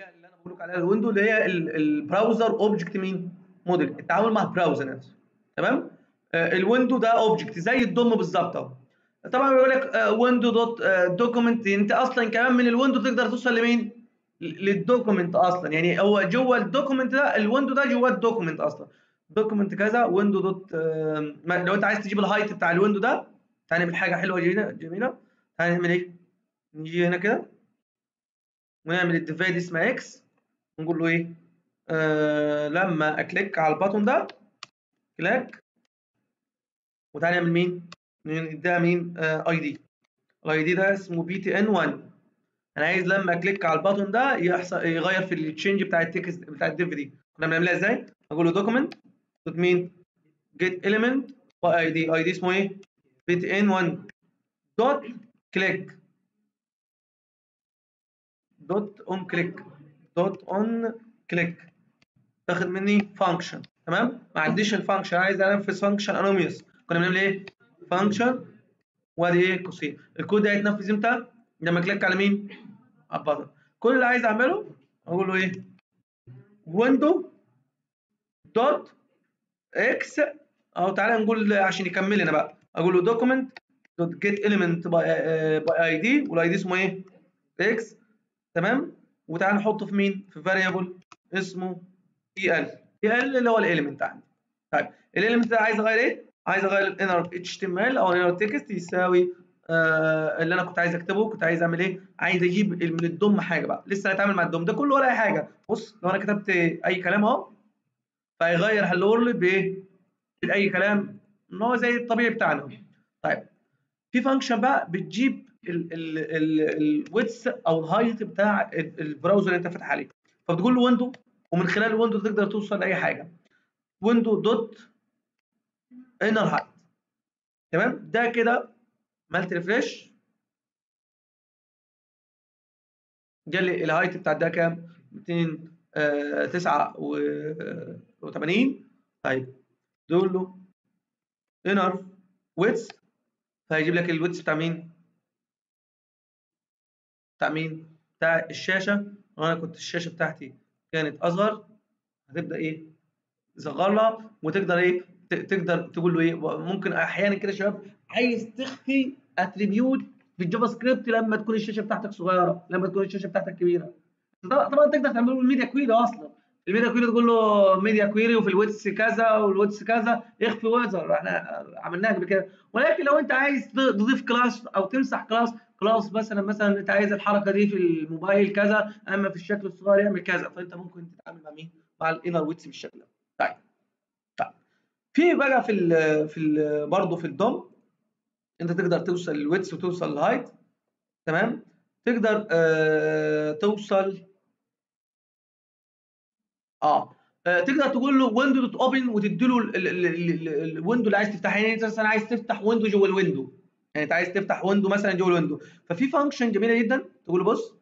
اللي انا بقول لك عليها الويندو اللي هي ال- البراوزر اوبجكت مين موديل التعامل مع البراوزر نفسه تمام آه، الويندو ده اوبجكت زي الدوم بالظبط اهو طبعا بيقول لك ويندو دوت دوكيمنت انت اصلا كمان من الويندو تقدر توصل لمين ل- للدوكيمنت اصلا يعني هو جوه الدوكيمنت ده الويندو ده جوه الدوكيمنت اصلا دوكيمنت كذا ويندو دوت آه، ما- لو انت عايز تجيب الهايت بتاع الويندو ده تعالى نعمل حاجه حلوه جميله جميله تعالى نعمل ايه نيجي هنا كده ونعمل الديفايد اسمها اكس ونقول له ايه آه لما اكليك على الباتون ده كلاك وتعالى نعمل مين نديها مين اي دي الاي دي ده اسمه بي تي ان 1 انا عايز لما اكليك على الباتون ده يحصل يغير في التشينج بتاع التكست بتاع الديف دي كنا بنعملها ازاي اقول له دوكيمنت دوت مين جيت اليمنت واي دي اي دي اسمه ايه بي تي ان 1 دوت كليك دوت اون كليك دوت اون كليك تاخد مني فانكشن تمام ما عنديش الفانكشن عايز انفذ فانكشن انوميوس كنا بنعمل ايه فانكشن وادي ايه قوسين الكود ده هيتنفذ امتى لما كليك على مين على البطن كل اللي عايز اعمله اقول له ايه ويندو دوت اكس او تعالى نقول عشان يكمل لنا بقى اقول له دوكيمنت دوت جيت اليمنت باي اي دي والاي دي اسمه ايه اكس تمام وتعالى نحطه في مين في فاريبل اسمه اي ال اي ال اللي هو الاليمنت عندي طيب الاليمنت ده عايز اغير ايه عايز اغير الانر اتش تي ام ال او الانر تكست يساوي آه اللي انا كنت عايز اكتبه كنت عايز اعمل ايه عايز اجيب من الدوم حاجه بقى لسه هنتعامل مع الدوم ده كله ولا اي حاجه بص لو انا كتبت اي كلام اهو فهيغير هلو وورلد بايه باي كلام ان هو زي الطبيعي بتاعنا طيب في فانكشن بقى بتجيب الويتس او الهايت بتاع ال- البراوزر اللي انت فاتح عليه فبتقول له ويندو ومن خلال الويندو تقدر توصل لاي حاجه ويندو دوت انر هايت تمام ده كده عملت ريفريش جالي الهايت بتاع ده كام 289 طيب تقول له انر ويتس فهيجيب لك الويتس بتاع مين بتاع مين بتاع الشاشه وانا كنت الشاشه بتاعتي كانت اصغر هتبدا ايه تصغر لها وتقدر ايه ت- تقدر تقول له ايه ممكن احيانا كده يا شباب عايز تخفي اتريبيوت في الجافا سكريبت لما تكون الشاشه بتاعتك صغيره لما تكون الشاشه بتاعتك كبيره طبعا طبعاً تقدر تعمله الميديا كويري اصلا الميديا كويري تقول له ميديا كويري وفي الويتس كذا والويتس كذا اخفي ويزر احنا عملناها قبل كده ولكن لو انت عايز تضيف كلاس او تمسح كلاس كلاس مثلا مثلا انت عايز الحركه دي في الموبايل كذا اما في الشكل الصغير يعمل كذا فانت ممكن تتعامل مع مين مع الانر ويتس بالشكل ده طيب طيب في بقى في ال في ال برضه في الدوم انت تقدر توصل للويتس وتوصل للهايت تمام تقدر آه توصل اه آه، تقدر تقول له ويندو دوت اوبن وتدي له الويندو اللي عايز تفتحها يعني انت مثلا عايز تفتح ويندو جوه الويندو يعني انت عايز تفتح ويندو مثلا جوه الويندو ففي فانكشن جميله جدا تقول له بص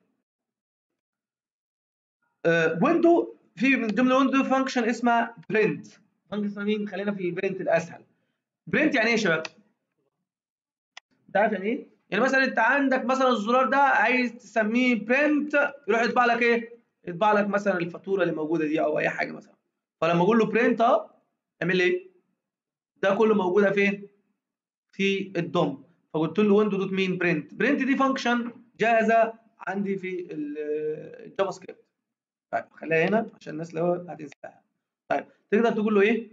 آه ويندو في من ضمن الويندو فانكشن اسمها برنت فانكشن اسمها مين خلينا في البرنت الاسهل برنت يعني ايه يا شباب انت عارف يعني ايه يعني مثلا انت عندك مثلا الزرار ده عايز تسميه برنت يروح يطبع لك ايه يطبع لك مثلا الفاتوره اللي موجوده دي او اي حاجه مثلا فلما اقول له برنت اهو اعمل ايه ده كله موجوده فين في الدوم فقلت له ويندو دوت مين برنت برنت دي فانكشن جاهزه عندي في ال- الجافا سكريبت طيب خليها هنا عشان الناس لو هتنساها طيب تقدر تقول له ايه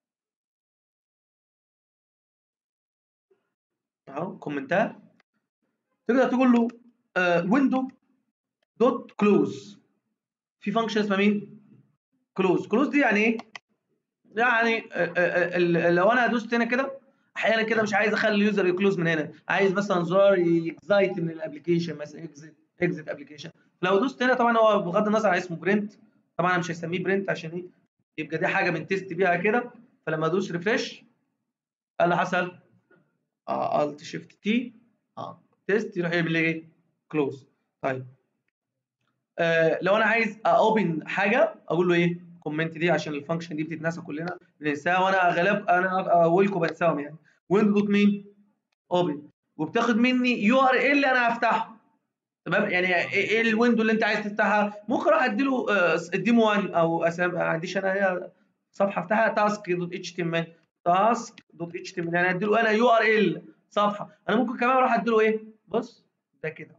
اهو كومنتات تقدر تقول له ويندو دوت كلوز في فانكشن اسمها مين كلوز كلوز دي يعني ايه يعني آه، آه، ال- لو انا دوست هنا كده احيانا كده مش عايز اخلي اليوزر يكلوز من هنا عايز مثلا زرار يكزايت من الابلكيشن مثلا اكزيت اكزيت ابلكيشن لو دوست هنا طبعا هو بغض النظر عن اسمه برنت طبعا انا مش هسميه برنت عشان ايه يبقى دي حاجه بنتست بيها كده فلما ادوس ريفرش ايه اللي حصل اه الت شيفت تي اه تيست يروح يعمل لي ايه كلوز طيب آه لو انا عايز اوبن حاجه اقول له ايه كومنت دي عشان الفانكشن دي بتتنسى كلنا بننساها وانا غالب انا اولكم بنساهم يعني ويندو دوت مين اوبن وبتاخد مني يو ار ال انا هفتحه تمام يعني ايه الويندو اللي انت عايز تفتحها ممكن اروح اديله الديمو 1 او اسام ما عنديش انا هي صفحه افتحها تاسك دوت اتش تي ام ال تاسك دوت اتش تي ام ال يعني اديله انا يو ار ال صفحه انا ممكن كمان اروح اديله ايه بص ده كده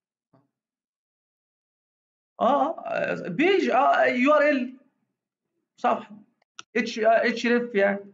اه بيج اه يو ار ال صفحه اتش اتش ريف يعني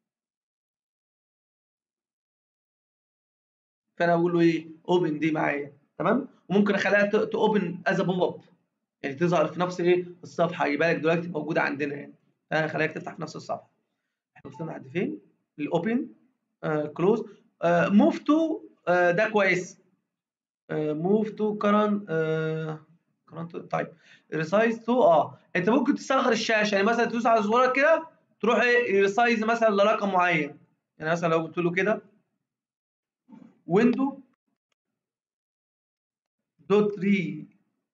فانا اقول له ايه اوبن دي معايا تمام وممكن اخليها توبن از بوب اب يعني تظهر في نفس ايه الصفحه يبقى لك دلوقتي موجوده عندنا يعني انا خليك تفتح في نفس الصفحه احنا وصلنا لحد فين الاوبن كلوز موف تو ده كويس موف تو كرنت كرنت طيب ريسايز تو اه انت ممكن تصغر الشاشه يعني مثلا تدوس على زرار كده تروح ايه ريسايز مثلا لرقم معين يعني مثلا لو قلت له كده ويندو دوت ري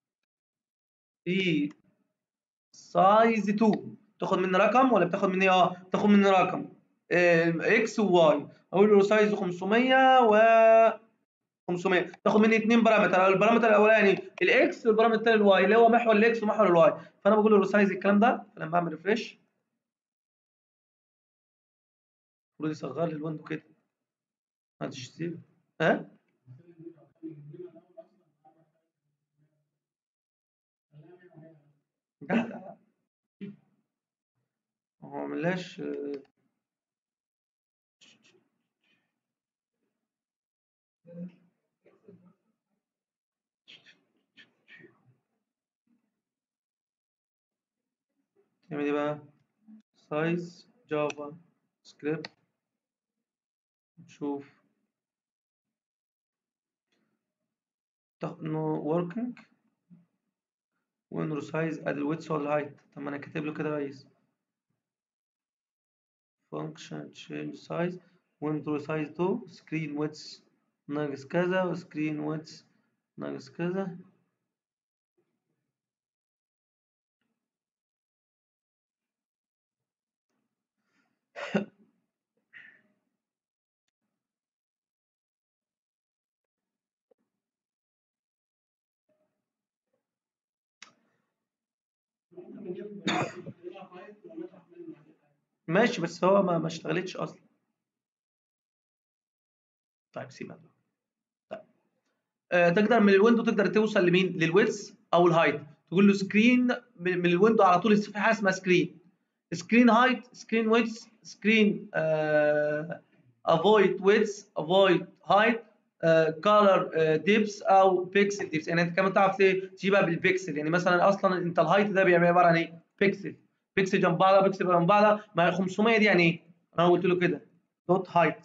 ري سايز 2 تاخد مني رقم ولا بتاخد مني اه بتاخد مني رقم اكس وواي اقول له سايز 500 و 500 تاخد مني اثنين بارامتر البارامتر الاولاني الاكس والبارامتر الثاني الواي اللي هو محور الاكس ومحور الواي فانا بقول له ريسايز الكلام ده فلما بعمل ريفريش المفروض يصغر لي الويندو كده ما تشتري ها لا لا هو ما عملهاش نعمل ايه بقى سايز جافا سكريبت نشوف نو وركينج وين سايز ادي الويتس ولا الهايت طب ما انا كاتب له كده كويس function change size window size to screen width ناقص كذا وسكرين width ناقص كذا ماشي بس هو ما ما اشتغلتش اصلا طيب سيبها طيب آه تقدر من الويندو تقدر توصل لمين للويدث او الهايت تقول له سكرين من الويندو على طول في حاجه اسمها سكرين سكرين هايت سكرين ويدث سكرين افويد ويدث افويد هايت كولر ديبس او بيكسل ديبس يعني انت كمان تعرف تجيبها بالبيكسل يعني مثلا اصلا انت الهايت ده بيبقى عباره عن ايه بيكسل بيكسل جنب بعضها بيكسل جنب بعضها ما 500 دي يعني ايه انا قلت له كده دوت هايت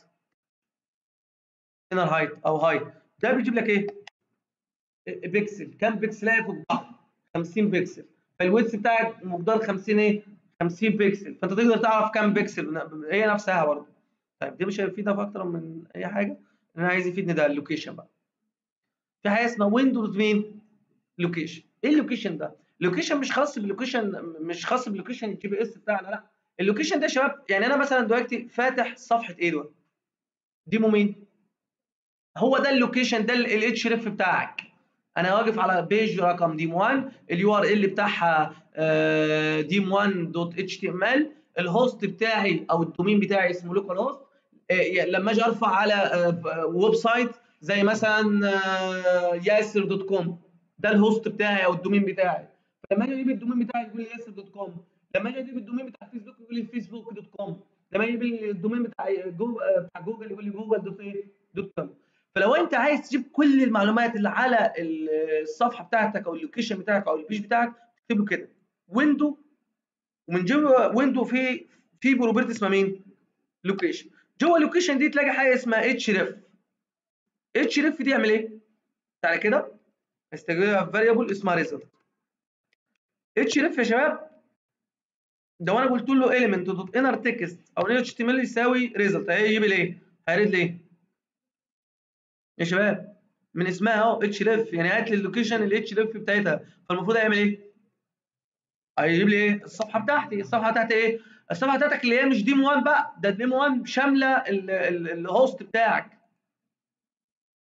انر هايت او هايت ده بيجيب لك ايه بيكسل كام بيكسلايه في بعض 50 بيكسل فالويدث بتاعك مقدار 50 ايه 50 بيكسل فانت تقدر تعرف كام بيكسل هي نفسها برضه طيب دي مش هيفيدها في اكتر من اي حاجه انا عايز يفيدني ده اللوكيشن بقى في حاجه اسمها ويندوز مين لوكيشن ايه اللوكيشن ده اللوكيشن مش خاص باللوكيشن مش خاص باللوكيشن الجي بي اس بتاعنا لا اللوكيشن ده يا شباب يعني انا مثلا دلوقتي فاتح صفحه ايه دول ديمو مين هو ده اللوكيشن ده الاتش ريف بتاعك انا واقف على بيج رقم ديم 1 اليو ار ال بتاعها ديم 1 دوت اتش تي ام ال الهوست بتاعي او الدومين بتاعي اسمه لوكال هوست لما اجي ارفع على ويب سايت زي مثلا ياسر دوت كوم ده الهوست بتاعي او الدومين بتاعي فلما اجي اجيب الدومين بتاعي يقول لي ياسر دوت كوم لما اجي اجيب الدومين بتاع فيسبوك يقول لي فيسبوك دوت كوم لما اجيب الدومين بتاع جوجل بتاع جوجل يقول لي جوجل دوت ايه دوت كوم فلو انت عايز تجيب كل المعلومات اللي على الصفحه بتاعتك او اللوكيشن بتاعك او البيج بتاعك تكتب له كده ويندو ومن جوه ويندو في في بروبرتي اسمها مين؟ لوكيشن جوه اللوكيشن دي تلاقي حاجه اسمها اتش ريف اتش ريف دي يعمل ايه؟ تعالى كده هستخدمها في فاريبل اسمها ريزلت اتش ريف يا شباب لو انا قلت له element دوت انر تكست او اتش تي ام ال يساوي ريزلت هيجيب لي ايه؟ هيرد لي ايه؟ يا شباب من اسمها اهو اتش ريف يعني هات لي اللوكيشن الاتش ريف بتاعتها فالمفروض هيعمل ايه؟ هيجيب لي ايه؟ الصفحه بتاعتي الصفحه بتاعتي ايه؟ الصفحه بتاعتك اللي هي مش ديم 1 بقى ده ديم 1 شامله الهوست بتاعك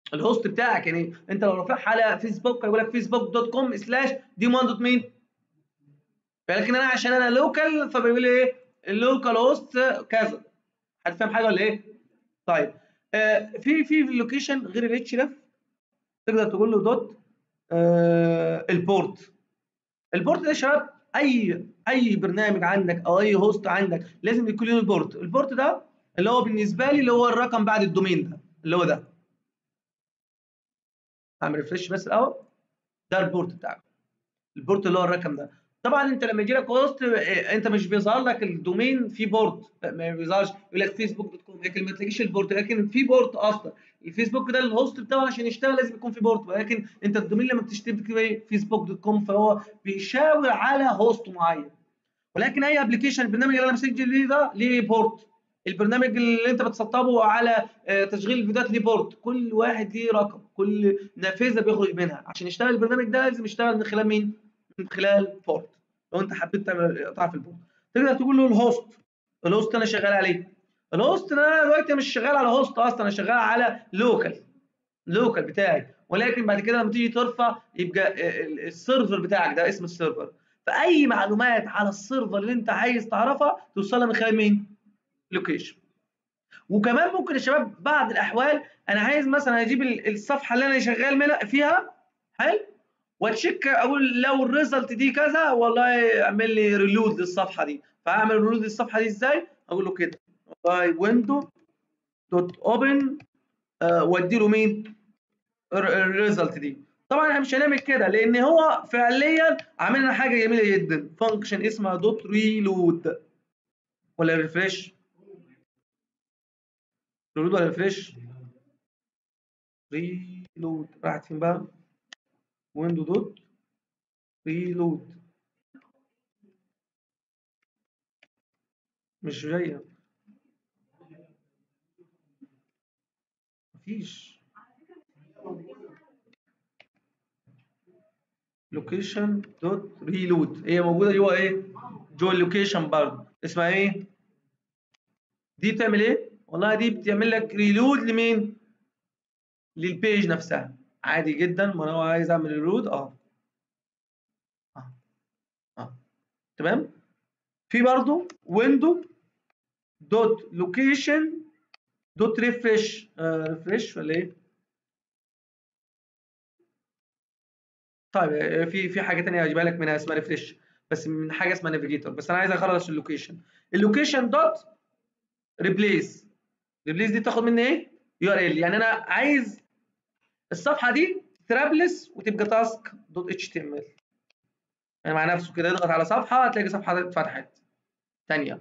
الهوست بتاعك يعني انت لو رافعها على فيسبوك هيقول لك فيسبوك دوت كوم سلاش ديمون دوت مين لكن انا عشان انا لوكال فبيقول لي ايه اللوكال هوست كذا حد فاهم حاجه ولا ايه طيب آه في في اللوكيشن غير الاتش اف تقدر تقول له دوت آه البورت البورت ده يا شباب اي اي برنامج عندك او اي هوست عندك لازم يكون له البورت البورت ده اللي هو بالنسبه لي اللي هو الرقم بعد الدومين ده اللي هو ده اعمل ريفرش بس الاول ده البورت بتاعك البورت اللي هو الرقم ده طبعا انت لما يجي لك هوست انت مش بيظهر لك الدومين في بورت ما بيظهرش يقول لك فيسبوك دوت كوم لكن ما تلاقيش البورت لكن في بورت اصلا الفيسبوك ده الهوست بتاعه عشان يشتغل لازم يكون في بورت ولكن انت الدومين لما بتشتري ايه فيسبوك دوت كوم فهو بيشاور على هوست معين ولكن اي ابلكيشن البرنامج اللي انا مسجل ليه ده ليه بورت البرنامج اللي انت بتسطبه على تشغيل الفيديوهات ليه بورت كل واحد ليه رقم كل نافذه بيخرج منها عشان يشتغل البرنامج ده لازم يشتغل من خلال مين من خلال بورت لو انت حبيت تعمل قطع في البورت تقدر تقول له الهوست الهوست انا شغال عليه الهوست انا دلوقتي مش شغال على هوست اصلا انا شغال على لوكال لوكال بتاعي ولكن بعد كده لما تيجي ترفع يبقى السيرفر بتاعك ده اسم السيرفر فاي معلومات على السيرفر اللي انت عايز تعرفها توصلها من خلال مين لوكيشن وكمان ممكن يا شباب بعض الاحوال انا عايز مثلا اجيب الصفحه اللي انا شغال فيها حلو واتشيك اقول لو الريزلت دي كذا والله اعمل لي ريلود للصفحه دي فاعمل ريلود للصفحه دي ازاي اقول له كده والله ويندو دوت اوبن وادي له مين الريزلت دي طبعا احنا مش هنعمل كده لان هو فعليا عامل لنا حاجه جميله جدا فانكشن اسمها دوت ريلود ولا ريفريش ريلود ولا ريفريش ريلود راحت فين بقى ويندو دوت ريلود مش جايه مفيش لوكيشن دوت ريلود هي موجوده جوه ايه جوه اللوكيشن برضه اسمها ايه دي بتعمل ايه والله دي بتعمل لك ريلود لمين للبيج نفسها عادي جدا ما انا عايز اعمل ريلود اه اه اه تمام في برضه ويندو دوت لوكيشن دوت ريفرش ريفرش ولا ايه طيب في في حاجه ثانيه هجيبها لك منها اسمها ريفرش بس من حاجه اسمها نافيجيتور بس انا عايز اخلص اللوكيشن اللوكيشن دوت ريبليس ريبليس دي تاخد مني ايه يو ار ال يعني انا عايز الصفحه دي ترابلس وتبقى تاسك دوت اتش تي ام ال يعني مع نفسه كده يضغط على صفحه هتلاقي صفحه اتفتحت ثانيه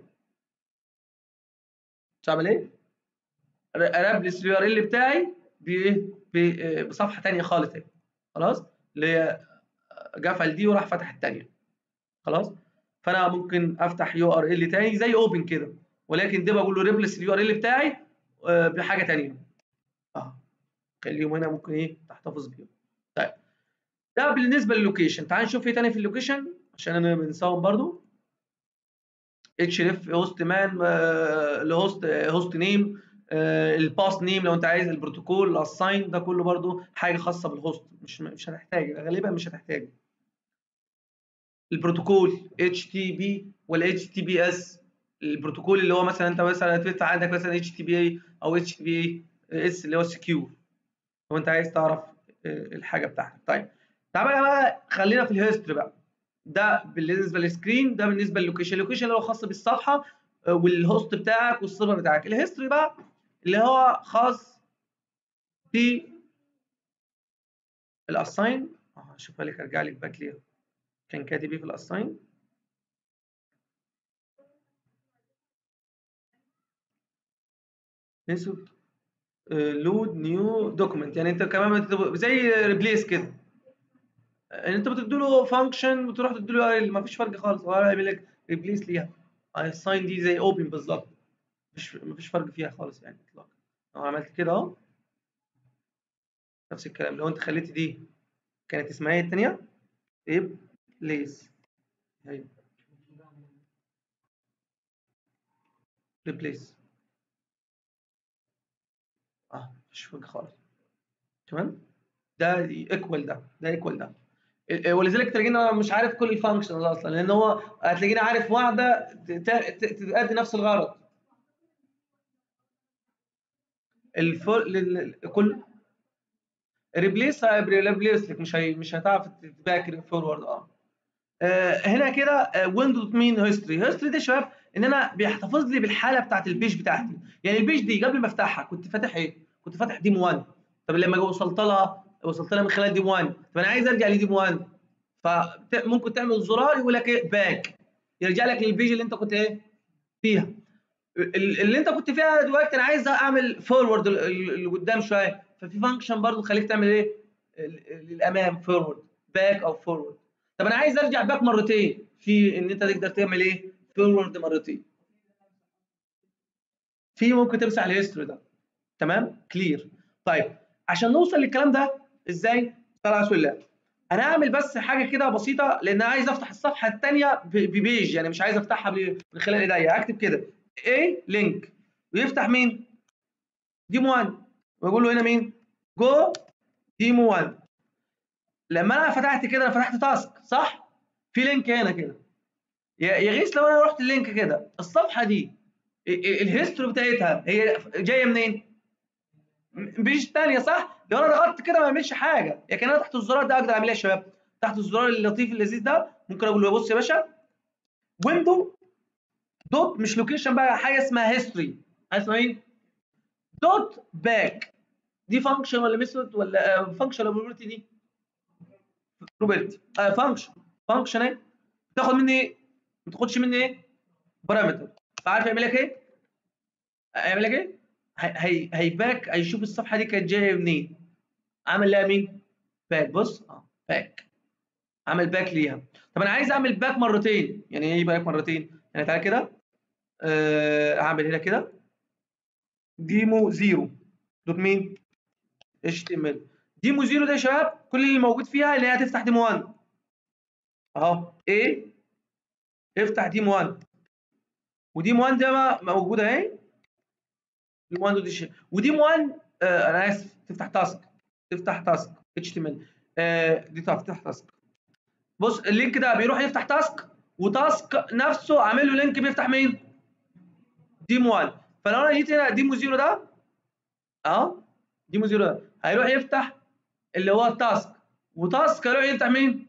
تعمل ايه ارابلس اليو ار ال بتاعي بايه بصفحه ثانيه خالص اهي خلاص اللي هي قفل دي وراح فتح الثانيه خلاص فانا ممكن افتح يو ار ال تاني زي اوبن كده ولكن ده بقول له ريبلس اليو ار ال بتاعي بحاجه ثانيه اه خليهم هنا ممكن ايه تحتفظ بيهم طيب ده بالنسبه للوكيشن تعال نشوف ايه تاني في اللوكيشن عشان انا بنساهم برضو اتش اف هوست مان الهوست هوست نيم الباس نيم لو انت عايز البروتوكول الاساين ده كله برضو حاجه خاصه بالهوست مش مش هتحتاج غالبا مش هتحتاج البروتوكول اتش تي بي ولا اتش تي بي اس البروتوكول اللي هو مثلا انت مثلا تفتح عندك مثلا اتش تي بي اي او اتش تي بي اس اللي هو سكيور لو انت عايز تعرف الحاجه بتاعتك طيب تعالى بقى خلينا في الهيستوري بقى ده بالنسبه للسكرين ده بالنسبه للوكيشن اللوكيشن اللي هو خاص بالصفحه والهوست بتاعك والسيرفر بتاعك الهيستوري بقى اللي هو خاص ب الاساين اه اشوف لك ارجع لك باك ليه كان كاتب ايه في الاساين نسب لود نيو دوكيمنت يعني انت كمان زي ريبليس كده انت بتدي له فانكشن وتروح تدي له ما فيش فرق خالص هو هيعمل لك ريبليس ليها الساين دي زي اوبن بالظبط مفيش مفيش فرق فيها خالص يعني اطلاقا لو عملت كده اهو نفس الكلام لو انت خليت دي كانت اسمها ايه الثانيه ريبليس هي ريبليس اه مفيش فرق خالص تمام ده ايكوال ده ده ايكوال ده ولذلك تلاقينا مش عارف كل الفانكشنز اصلا لان هو هتلاقينا عارف واحده تؤدي نفس الغرض الفل كل ريبليس ريبليس لك مش هي مش هتعرف تباك فورورد اه هنا كده ويندوز مين هيستوري هيستوري دي شباب ان انا بيحتفظ لي بالحاله بتاعت البيج بتاعتي يعني البيج دي قبل ما افتحها كنت فاتح ايه كنت فاتح ديم 1 طب لما وصلت لها وصلت لها من خلال ديم 1 طب انا عايز ارجع لديم 1 فممكن تعمل زرار يقول لك ايه باك يرجع لك للبيج اللي انت كنت ايه فيها اللي انت كنت فيها دلوقتي انا عايز اعمل فورورد لقدام شويه ففي فانكشن برضو تخليك تعمل ايه للامام فورورد باك او فورورد طب انا عايز ارجع باك مرتين في ان انت تقدر تعمل ايه فورورد مرتين في ممكن تمسح الهيستوري ده تمام كلير طيب عشان نوصل للكلام ده ازاي طلع رسول الله انا هعمل بس حاجه كده بسيطه لان انا عايز افتح الصفحه الثانيه ببيج يعني مش عايز افتحها من خلال ايديا هكتب كده ايه لينك ويفتح مين ديمو 1 واقول له هنا مين جو ديمو 1 لما انا فتحت كده انا فتحت تاسك صح في لينك هنا كده يغيث لو انا رحت اللينك كده الصفحه دي الهيستوري بتاعتها هي جايه منين بيج ثانيه صح لو انا ضغطت كده ما اعملش حاجه لكن انا تحت الزرار ده اقدر اعمل ايه يا شباب تحت الزرار اللطيف اللذيذ ده ممكن اقول له بص يا باشا ويندو دوت مش لوكيشن بقى حاجه اسمها هيستوري حاجه اسمها ايه دوت باك دي فانكشن ولا ميثود ولا فانكشن ولا بروبرتي دي بروبرتي آه فانكشن فانكشن ايه تاخد مني ايه ما تاخدش مني ايه بارامتر فعارف يعمل لك ايه هيعمل لك ايه هي هيباك هيشوف الصفحه دي كانت جايه منين عمل لها مين باك بص اه باك عمل باك ليها طب انا عايز اعمل باك مرتين يعني ايه باك مرتين يعني تعالى كده آه هعمل هنا كده ديمو زيرو دوت مين اتش تي ام ال ديمو زيرو ده يا شباب كل اللي موجود فيها اللي هي هتفتح ديمو 1 اهو ايه افتح ديمو 1 وديمو 1 ده موجوده اهي ديمو 1 دي وديمو 1 آه انا اسف تفتح تاسك تفتح تاسك اتش تي ام ال دي تفتح تاسك بص اللينك ده بيروح يفتح تاسك وتاسك نفسه عامل له لينك بيفتح مين؟ ديمو 1 فلو انا جيت هنا ديمو 0 ده اهو ديمو 0 ده هيروح يفتح اللي هو التاسك وتاسك هيروح يفتح مين؟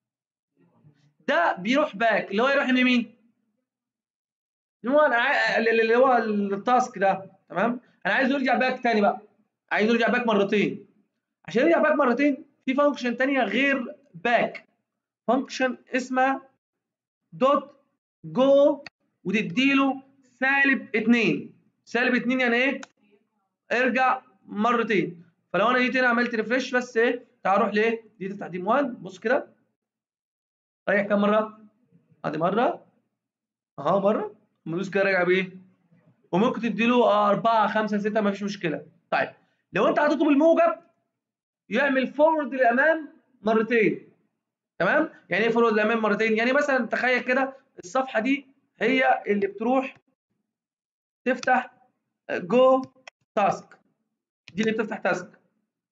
ده بيروح باك اللي هو يروح لمين؟ ديمو اللي هو التاسك ده تمام؟ انا عايزه يرجع باك تاني بقى عايزه يرجع باك مرتين عشان يرجع باك مرتين في فانكشن تانية غير باك فانكشن اسمها دوت جو وتديله سالب 2 سالب 2 يعني ايه؟ ارجع مرتين فلو انا جيت هنا عملت ريفرش بس ايه؟ تعال اروح لايه؟ دي تفتح ديم 1 بص كده رايح كام مره؟ ادي مره اهو مره مدوس كده راجع بايه؟ وممكن تديله 4 5 6 مفيش مشكله طيب لو انت حطيته بالموجب يعمل فورورد للامام مرتين تمام يعني ايه فورورد للامام مرتين يعني مثلا تخيل كده الصفحه دي هي اللي بتروح تفتح جو تاسك دي اللي بتفتح تاسك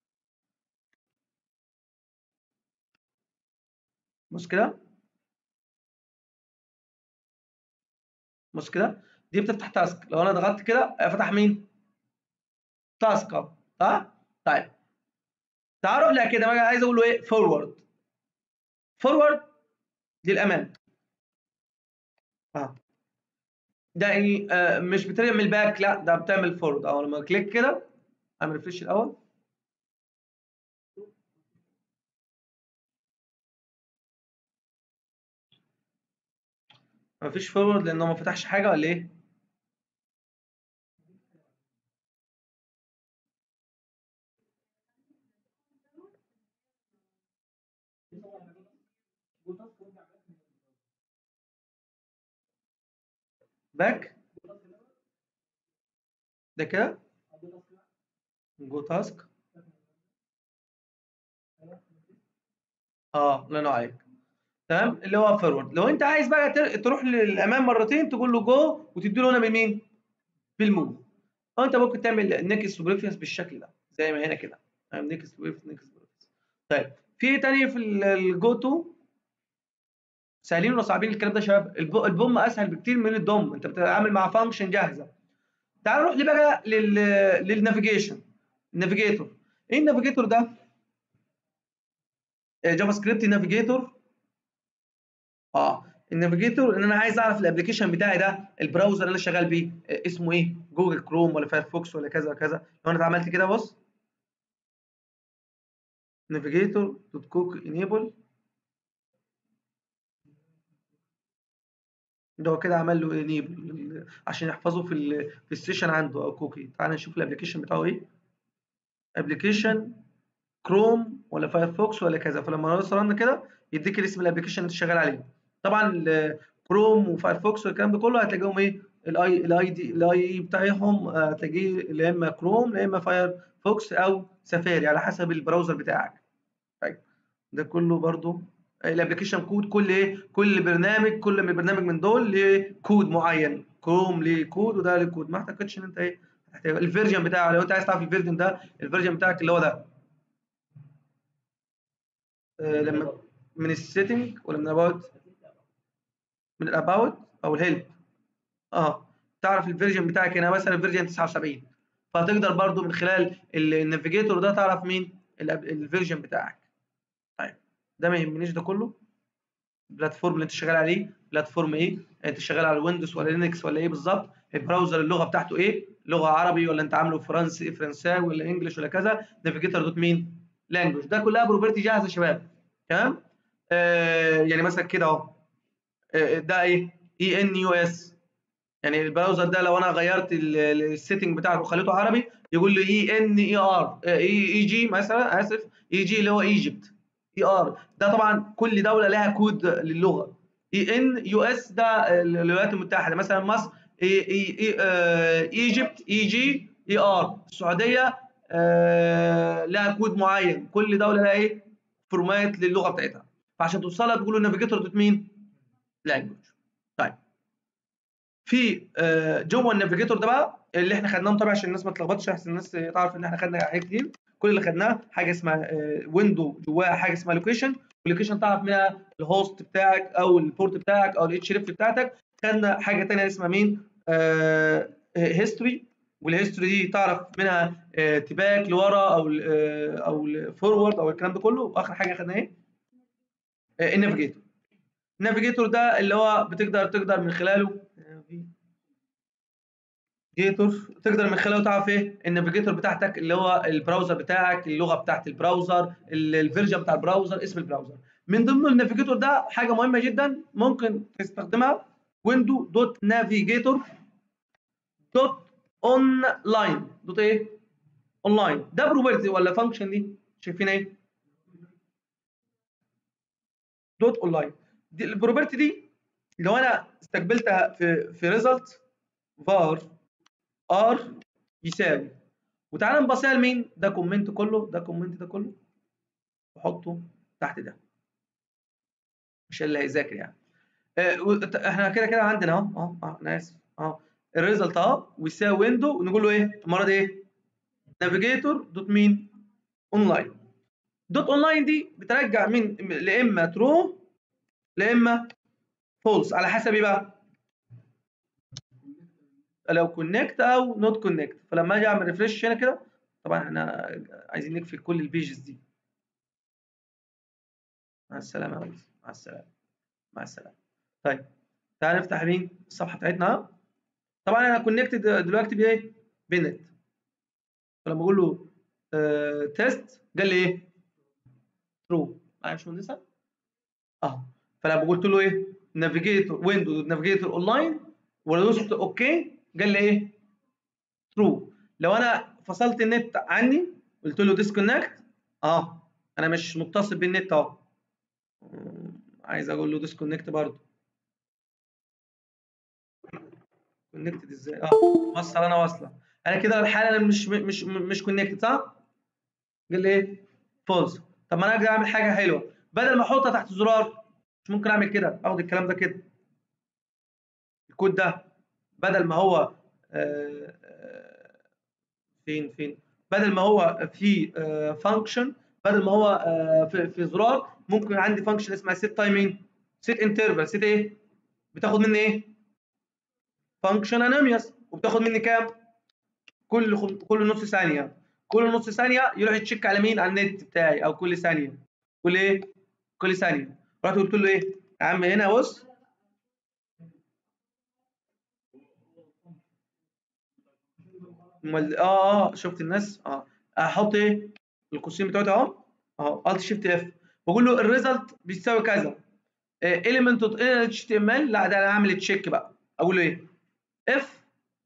بص كده بص كده دي بتفتح تاسك لو انا ضغطت كده فتح مين تاسك اهو صح طيب تعال اروح لها كده بقى عايز اقول له ايه فورورد فورورد للامام اه ده يعني آه مش بتعمل باك لا ده بتعمل فورورد او لما كليك كده اعمل ريفرش الاول مفيش فورورد لانه ما فتحش حاجه ولا ايه باك ده كده جو تاسك اه الله ينور عليك تمام اللي هو فورورد لو انت عايز بقى تروح للامام مرتين تقول له جو وتدي له هنا بمين بالموف او انت ممكن تعمل نكس وبريفرنس بالشكل ده زي ما هنا كده نيكست ويف نيكست طيب في ايه تاني في الجو تو سهلين ولا صعبين الكلام ده يا شباب البوم اسهل بكتير من الدوم انت بتتعامل مع فانكشن جاهزه تعال نروح بقى لل للنافيجيشن النافيجيتور ايه النافيجيتور ده جافا سكريبت نافيجيتور اه النافيجيتور ان انا عايز اعرف الابلكيشن بتاعي ده البراوزر اللي انا شغال بيه اسمه ايه جوجل كروم ولا فايرفوكس ولا كذا وكذا لو انا عملت كده بص نافيجيتور دوت كوك انيبل ده هو كده عمل له انيبل عشان يحفظه في ال في السيشن عنده او كوكي تعال نشوف الابلكيشن بتاعه ايه ابلكيشن كروم ولا فايرفوكس ولا كذا فلما نوصل لنا كده يديك اسم الابلكيشن اللي انت شغال عليه طبعا كروم وفايرفوكس والكلام ده كله هتلاقيهم ايه الاي الاي دي الاي هتلاقيه هتلاقيه يا اما كروم يا اما فايرفوكس او سفاري على حسب البراوزر بتاعك طيب ده كله برضو الابلكيشن كود كل ايه كل برنامج كل من برنامج من دول ليه كود معين كروم ليه كود وده ليه كود ما اعتقدش ان انت ايه الفيرجن بتاعه لو انت عايز تعرف الفيرجن ده الفيرجن بتاعك اللي هو ده آه لما من السيتنج ولا من الاباوت من الاباوت او الهيلب اه تعرف الفيرجن بتاعك هنا مثلا الفيرجن 79 فهتقدر برضو من خلال النافيجيتور ده تعرف مين الفيرجن بتاعك طيب ده ما يهمنيش ده كله البلاتفورم اللي انت شغال عليه بلاتفورم ايه انت شغال على ويندوز ولا لينكس ولا ايه بالظبط البراوزر اللغه بتاعته ايه لغه عربي ولا انت عامله فرنسي فرنساوي ولا انجلش ولا كذا نافيجيتور دوت مين لانجوج ده كلها بروبرتي جاهزه يا شباب تمام آه يعني مثلا كده اهو آه ده ايه اي ان يو اس يعني البراوزر ده لو انا غيرت السيتنج بتاعته وخليته عربي يقول لي اي ان اي ار اي جي مثلا اسف اي جي اللي هو ايجيبت اي ار ده طبعا كل دوله لها كود للغه اي ان يو اس ده الولايات المتحده مثلا مصر اي اي ايجيبت اي جي اي ار السعوديه آه لها كود معين كل دوله لها ايه فورمات للغه بتاعتها فعشان توصلها تقول له النافيجيتور دوت مين لانجوج طيب في آه جوه النافيجيتور ده بقى اللي احنا خدناهم طبعا عشان الناس ما تلخبطش عشان الناس تعرف ان احنا خدنا حاجات كتير كل اللي خدناه حاجه اسمها ويندو جواها حاجه اسمها لوكيشن واللوكيشن تعرف منها الهوست بتاعك او البورت بتاعك او الاتش ريف بتاعتك خدنا حاجه ثانيه اسمها مين هيستوري والهيستوري دي تعرف منها آه تباك لورا او ال او الفورورد او الكلام ده كله واخر حاجه خدناها ايه آه النافيجيتور النافيجيتور ده اللي هو بتقدر تقدر من خلاله نافيجيتور تقدر من خلاله تعرف ايه النافيجيتور بتاعتك اللي هو البراوزر بتاعك اللغه بتاعت البراوزر الفيرجن بتاع البراوزر اسم البراوزر من ضمن النافيجيتور ده حاجه مهمه جدا ممكن تستخدمها ويندو دوت نافيجيتور دوت اون لاين دوت ايه اون لاين ده بروبرتي ولا فانكشن دي شايفين ايه دوت اون لاين دي البروبرتي دي لو انا استقبلتها في في ريزلت var ار يساوي وتعالى نبصيها لمين ده كومنت كله ده كومنت ده كله وحطه تحت ده مش اللي هيذاكر يعني اه احنا كده كده عندنا اهو اهو اه انا اسف اهو الريزلت اهو ويساوي ويندو ونقول له ايه المره دي ايه نافيجيتور دوت مين اونلاين دوت اونلاين دي بترجع من لا اما ترو لا اما فولس على حسب ايه بقى لو كونكت او نوت كونكت فلما اجي اعمل ريفرش هنا كده طبعا احنا عايزين نقفل كل البيجز دي مع السلامه يا ريس مع السلامه مع السلامه طيب تعال نفتح مين الصفحه بتاعتنا طبعا انا كونكتد دلوقتي بايه بنت فلما اقول له آه تيست قال لي ايه ترو معايا يا باشمهندسه اهو فلما قلت له ايه نافيجيتور ويندوز نافيجيتور اونلاين ودوست اوكي قال لي ايه ترو لو انا فصلت النت عني قلت له ديسكونكت اه انا مش متصل بالنت اهو عايز اقول له ديسكونكت برضه كونكتد ازاي اه وصل انا واصله انا كده الحاله انا مش مش مش كونكتد صح قال لي ايه فولس طب ما انا اقدر اعمل حاجه حلوه بدل ما احطها تحت زرار مش ممكن اعمل كده اخد الكلام ده كده الكود ده بدل ما هو آه آه فين فين بدل ما هو في فانكشن بدل ما هو في, في زرار ممكن عندي فانكشن اسمها سيت تايمين سيت انترفال سيت ايه بتاخد مني ايه فانكشن انوميوس وبتاخد مني كام كل خم... كل نص ثانيه كل نص ثانيه يروح يتشيك على مين على النت بتاعي او كل ثانيه كل ايه كل ثانيه رحت قلت له ايه يا عم هنا بص امال اه اه شفت الناس اه احط ايه القوسين بتوعتي اهو اهو الت شيفت اف بقول له الريزلت بيساوي كذا اليمنت دوت اتش تي ام ال لا ده انا هعمل تشيك بقى اقول له ايه اف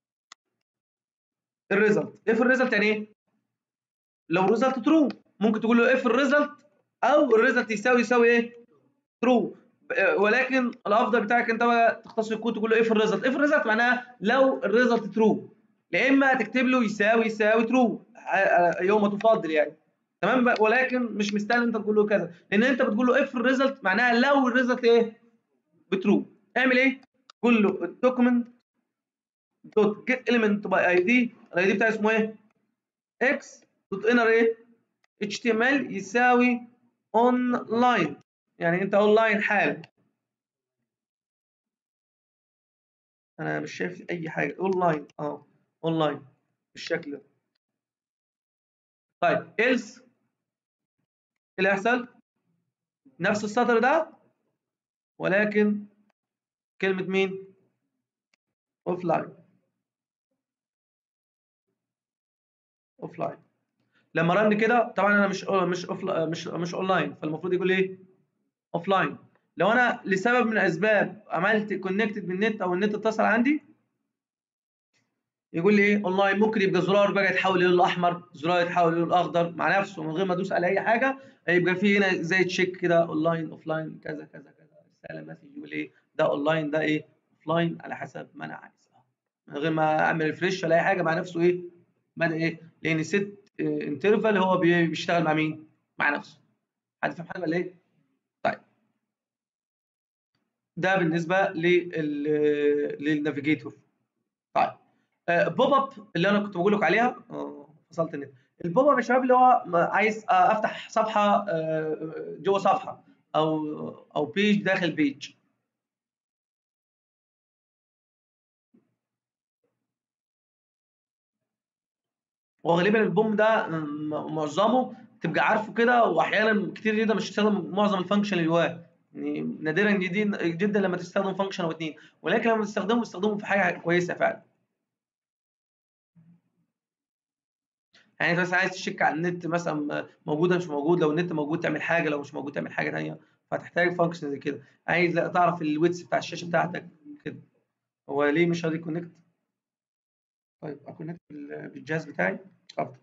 الريزلت اف الريزلت يعني ايه لو الريزلت ترو ممكن تقول له اف الريزلت او الريزلت يساوي يساوي ايه ترو ولكن الافضل بتاعك انت بقى تختصر الكود تقول له اف الريزلت اف الريزلت معناها لو الريزلت ترو يا اما تكتب له يساوي يساوي ترو يوم تفضل يعني تمام ولكن مش مستاهل انت تقول له كذا لان انت بتقول له اف الريزلت معناها لو الريزلت ايه بترو اعمل ايه قول له الدوكيمنت دوت جيت اليمنت باي اي دي الاي دي بتاعي اسمه ايه اكس دوت انر ايه اتش تي ام ال يساوي اون لاين يعني انت اون لاين حال انا مش شايف اي حاجه اون لاين اه اون لاين بالشكل ده طيب else ايه اللي هيحصل نفس السطر ده ولكن كلمه مين اوف لاين اوف لاين لما رن كده طبعا انا مش مش اوف مش مش اونلاين فالمفروض يقول ايه اوف لاين لو انا لسبب من الاسباب عملت كونكتد بالنت او النت اتصل عندي يقول لي ايه اونلاين ممكن يبقى زرار بقى يتحول للون الاحمر زرار يتحول للون الاخضر مع نفسه من غير ما ادوس على اي حاجه يبقى في هنا زي تشيك كده اونلاين اوف لاين كذا كذا كذا رساله مسج يقول ايه ده اونلاين ده ايه اوف لاين على حسب ما انا عايز من غير ما اعمل ريفريش ولا اي حاجه مع نفسه ايه بدا ايه لان ست انترفال هو بيشتغل مع مين مع نفسه حد فاهم حاجه ولا ايه طيب ده بالنسبه لل للنافيجيتور طيب بوب اب اللي انا كنت بقول لك عليها فصلت النت البوب اب يا شباب اللي هو عايز افتح صفحه جوه صفحه او او بيج داخل بيج وغالبا البوم ده معظمه تبقى عارفه كده واحيانا كتير جدا مش تستخدم معظم الفانكشن اللي جواه يعني نادرا جدا جدا لما تستخدم فانكشن او اتنين ولكن لما تستخدمه تستخدمه في حاجه كويسه فعلا يعني انت مثلا عايز تشيك على النت مثلا موجوده مش موجود لو النت موجود تعمل حاجه لو مش موجود تعمل حاجه ثانيه فتحتاج فانكشن زي كده عايز تعرف الويتس بتاع الشاشه بتاعتك كده هو ليه مش راضي كونكت طيب اكونكت بالجهاز بتاعي افضل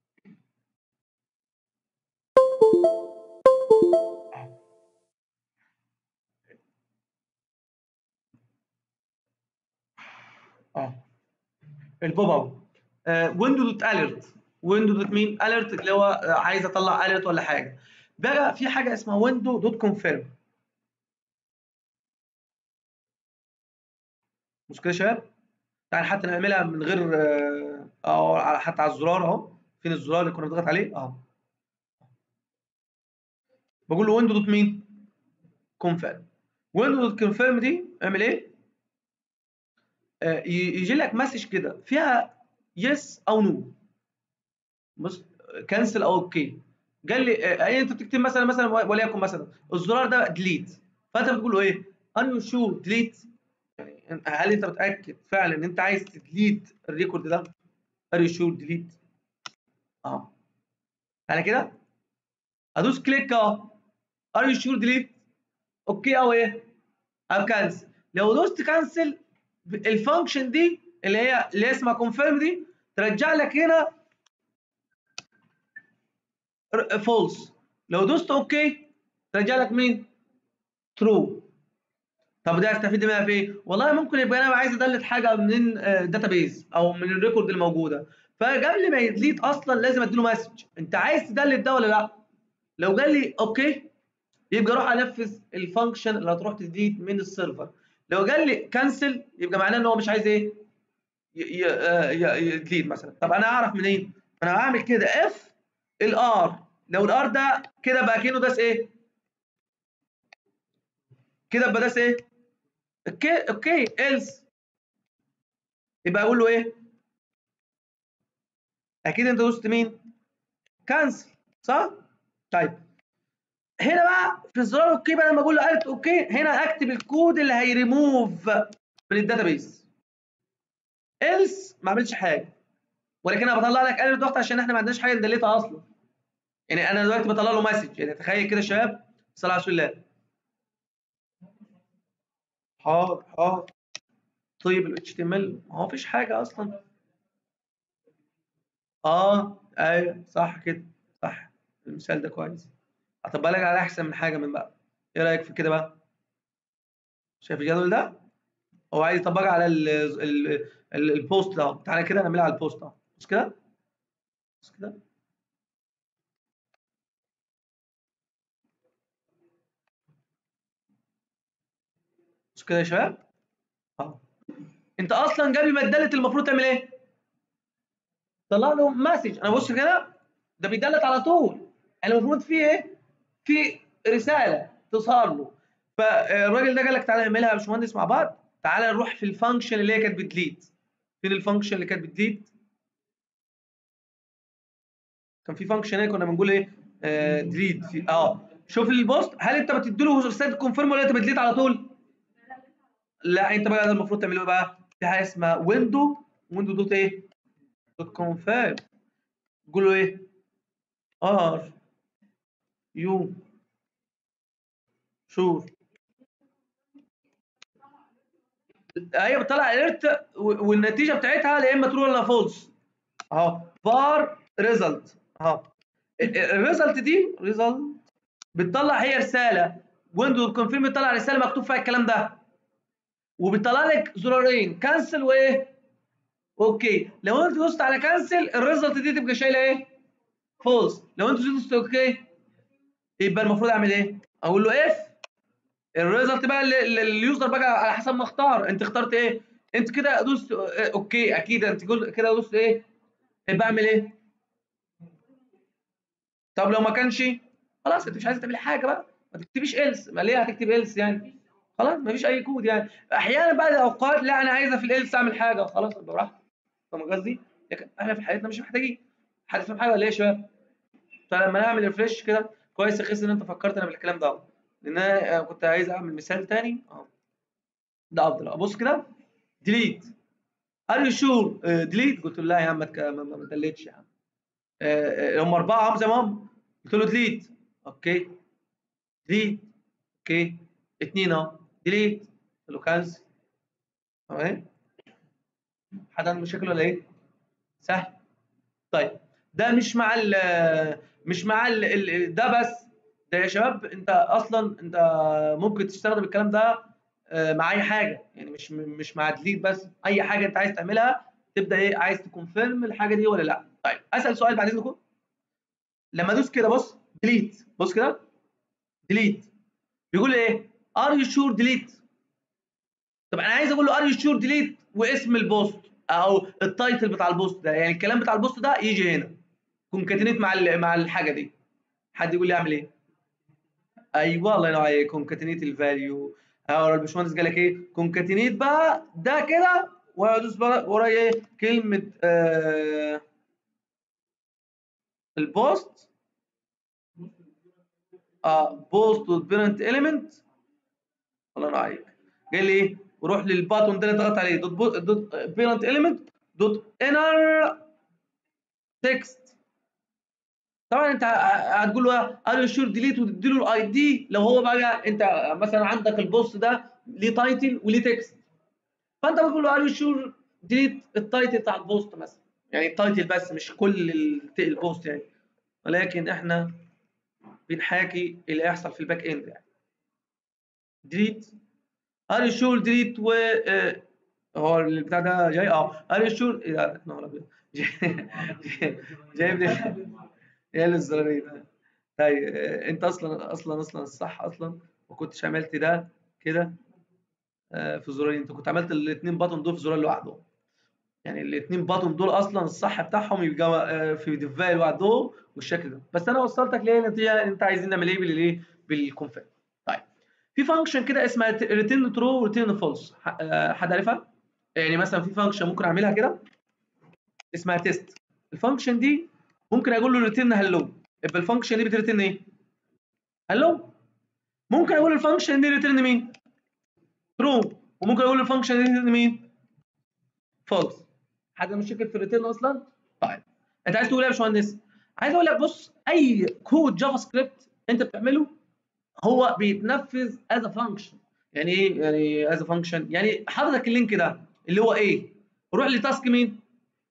اه البوب اب ويندو دوت اليرت ويندو دوت مين اليرت اللي هو عايز اطلع اليرت ولا حاجه بقى في حاجه اسمها ويندو دوت كونفيرم مش كده يا شباب يعني حتى نعملها من غير او حتى على الزرار اهو فين الزرار اللي كنا بنضغط عليه اهو بقول له ويندو دوت مين كونفيرم ويندو دوت كونفيرم دي اعمل ايه آه يجي لك مسج كده فيها يس او نو بص كنسل او اوكي قال لي آه انت بتكتب مثلا مثلا وليكن مثلا الزرار ده ديليت فانت بتقول له ايه ار يو شور ديليت هل انت متاكد فعلا ان انت عايز تديليت الريكورد ده ار يو شور ديليت اه على كده ادوس كليك اهو ار يو شور ديليت اوكي او ايه او كانسل لو دوست كانسل الفانكشن دي اللي هي اللي اسمها كونفيرم دي ترجع لك هنا فولس لو دوست اوكي ترجع لك مين ترو طب ده استفيد منها في ايه والله ممكن يبقى انا عايز ادلت حاجه من داتابيز او من الريكورد اللي موجوده فقبل ما يدليت اصلا لازم اديله مسج انت عايز تدلت ده ولا لا لو قال لي اوكي يبقى روح انفذ الفانكشن اللي هتروح تديت من السيرفر لو قال لي كانسل يبقى معناه ان هو مش عايز ايه يدليت مثلا طب انا اعرف منين انا هعمل كده اف الار لو الار ده كده بقى كانه داس ايه كده بقى داس ايه اوكي اوكي ايلس يبقى اقول له ايه اكيد انت دوست مين كانسل صح طيب هنا بقى في الزرار اوكي بقى لما اقول له الت اوكي هنا اكتب الكود اللي هيريموف من الداتابيس ايلس ما عملش حاجه ولكن انا بطلع لك قلل الضغط عشان احنا ما عندناش حاجه ندلتها اصلا يعني انا دلوقتي بطلع له مسج يعني تخيل كده يا شباب صلى على رسول الله حاضر حاضر طيب ال HTML ما هو مفيش حاجه اصلا اه ايوه صح كده صح المثال ده كويس طب بالك على احسن من حاجه من بقى ايه رايك في كده بقى شايف الجدول ده هو عايز يطبقها على ال ال ال البوست ده تعالى كده نعملها على البوست ده بص كده بص كده بص كده يا شباب اه انت اصلا جايب بدلت المفروض تعمل ايه طلع له مسج انا بص كده ده بيدلت على طول يعني المفروض في ايه في رساله تصار له فالراجل ده قال لك تعالى نعملها يا باشمهندس مع بعض تعالى نروح في الفانكشن اللي هي كانت بتديليت فين الفانكشن اللي كانت بتديليت كان في فانكشن هنا كنا بنقول ايه آه ديليت في اه شوف البوست هل انت بتدي له رساله كونفيرم ولا انت بتديليت على طول لا انت بقى المفروض تعمل ايه بقى في حاجه اسمها ويندو ويندو دوت ايه دوت كونفيرم تقول له ايه ار يو شوف هي بتطلع اليرت والنتيجه بتاعتها يا اما ترو ولا فولس اهو فار ريزلت اهو الريزلت دي ريزلت بتطلع هي رساله ويندوز كونفيرم بتطلع رساله مكتوب فيها الكلام ده وبتطلع لك زرارين كانسل وايه اوكي لو انت دوست على كانسل الريزلت دي تبقى شايله ايه فولس لو انت دوست اوكي يبقى المفروض اعمل ايه اقول له اف الريزلت بقى اللي اليوزر بقى على حسب ما اختار انت اخترت ايه انت كده دوست اوكي اكيد انت كده دوست ايه يبقى اعمل ايه طب لو ما كانش خلاص انت مش عايز تعمل حاجه بقى ما تكتبيش ايلس ما ليه هتكتب ايلس يعني خلاص ما فيش اي كود يعني احيانا بعد اوقات لا انا عايزه في الايلس اعمل حاجه خلاص ابقى براحتك فاهم قصدي لكن احنا في حياتنا مش محتاجين حد فاهم حاجه ولا ايه يا شباب فلما نعمل ريفريش كده كويس يا ان انت فكرت انا بالكلام ده لان انا كنت عايز اعمل مثال تاني اهو ده افضل ابص كده ديليت ار يو شور ديليت قلت له لا يا عم ما تدلتش يا عم هم اربعه هم زي ما هم قلت له ديليت اوكي ديليت اوكي اثنين اهو ديليت قلت له كانسل تمام حد عنده مشاكل ولا ايه؟ سهل طيب ده مش مع ال مش مع ال ده بس ده يا شباب انت اصلا انت ممكن تستخدم الكلام ده مع اي حاجه يعني مش مش مع ديليت بس اي حاجه انت عايز تعملها تبدا ايه عايز تكونفيرم الحاجه دي ولا لا طيب اسال سؤال بعد اذنكم لما ادوس كده بص ديليت بص كده ديليت بيقول ايه ار يو شور ديليت طب انا عايز اقول له ار يو شور ديليت واسم البوست او التايتل بتاع البوست ده يعني الكلام بتاع البوست ده يجي هنا كونكاتينيت مع مع الحاجه دي حد يقول لي اعمل ايه ايوه الله ينور عليك كونكاتينيت الفاليو اه الباشمهندس قال لك ايه كونكاتينيت بقى ده كده وادوس بقى ورايا ايه كلمه آه البوست اه بوست دوت بيرنت اليمنت الله ينور عليك قال لي ايه وروح للباتون ده اللي ضغط عليه دوت دوت بيرنت اليمنت دوت انر تكست طبعا انت هتقول له ار يو شور ديليت وتدي له الاي دي لو هو بقى انت مثلا عندك البوست ده ليه تايتل وليه تكست فانت بتقول له ار يو شور ديليت التايتل بتاع البوست مثلا يعني التايتل بس مش كل البوست يعني ولكن احنا بنحاكي اللي هيحصل في الباك اند يعني ديليت ار يو شور ديليت و اه هو البتاع ده جاي اه ار يو شور ايه ده نهار ابيض جايب لي ايه الزرارين ده طيب انت اصلا اصلا اصلا الصح اصلا ما كنتش عملت ده كده آه في زرارين انت كنت عملت الاثنين بطن دول في زرار لوحدهم يعني الاثنين باتون دول اصلا الصح بتاعهم يبقى في ديفاي لوحده والشكل ده بس انا وصلتك ليه نتيجه انت عايزين نعمل ايه بالايه بالكونفير طيب في فانكشن كده اسمها ريتيرن ترو وريتيرن فولس حد عارفها يعني مثلا في فانكشن ممكن اعملها كده اسمها تيست الفانكشن دي ممكن اقول له ريتيرن هلو يبقى الفانكشن دي بتريتيرن ايه هلو ممكن اقول الفانكشن دي ريتيرن مين ترو وممكن اقول الفانكشن دي ريتيرن مين فولس حاجه مش شكل في الريتيرن اصلا طيب انت عايز تقول ايه يا باشمهندس عايز اقول لك بص اي كود جافا سكريبت انت بتعمله هو بيتنفذ از فانكشن يعني ايه يعني از فانكشن يعني حضرتك اللينك ده اللي هو ايه روح لتاسك مين